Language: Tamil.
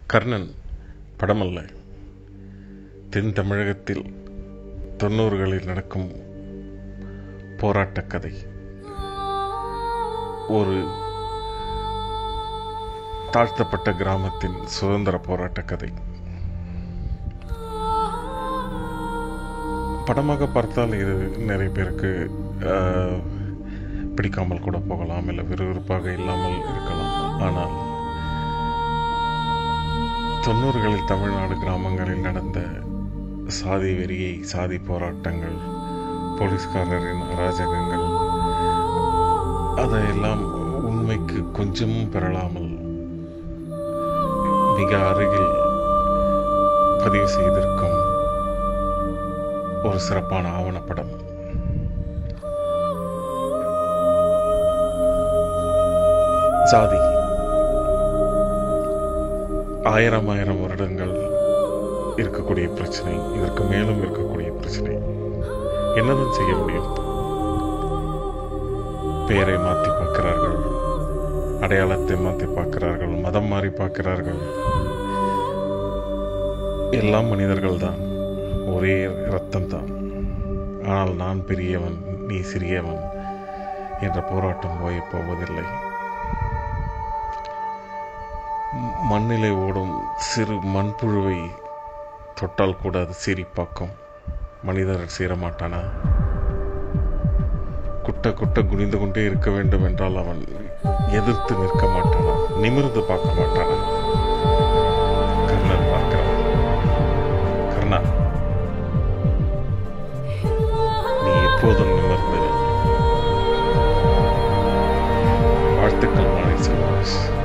கர்ணன் படமல்ல தென் தமிழகத்தில் தொண்ணூறுகளில் நடக்கும் போராட்டக் கதை ஒரு தாழ்த்தப்பட்ட கிராமத்தின் சுதந்திர போராட்டக் கதை படமாக பார்த்தால் இது நிறைய பேருக்கு ஆஹ், பிடிக்காமல் கூட போகலாம் இல்லை விறுவிறுப்பாக இல்லாமல் இருக்கலாம் ஆனால் தொண்ணூறுகளில் தமிழ்நாடு கிராமங்களில் நடந்த சாதி வெறியை சாதி போராட்டங்கள் போலீஸ்காரரின் அராஜகங்கள் அதையெல்லாம் உண்மைக்கு கொஞ்சமும் பெறலாமல் மிக அருகில் பதிவு செய்திருக்கும் ஒரு சிறப்பான ஆவணப்படம் சாதி ஆயிரம் ஆயிரம் வருடங்கள் இருக்கக்கூடிய பிரச்சனை இதற்கு மேலும் இருக்கக்கூடிய பிரச்சனை என்னதான் செய்ய முடியும் பெயரை மாற்றி பார்க்கிறார்கள் அடையாளத்தை மாற்றி பார்க்கிறார்கள் மதம் மாறி பார்க்கிறார்கள் எல்லாம் மனிதர்கள் தான் ஒரே ரத்தம் தான் ஆனால் நான் பெரியவன் நீ சிறியவன் என்ற போராட்டம் ஓயப் போவதில்லை ம- மண்ணிலே ஓடும் சிறு மண்புழுவை தொட்டால் கூட அது சிரிப்பாக்கும் மனிதர் சேரமாட்டானா குட்ட குட்ட குனிந்து கொண்டே இருக்க வேண்டும் என்றால் அவன் எதிர்த்து நிற்க மாட்டானா நிமிர்ந்து பார்க்க மாட்டானா கர்ணன் பார்க்கிறான் கர்ணா நீ எப்போதும் நிமிர்ந்து வாழ்த்துக்கள் மாலை செல்வாஸ்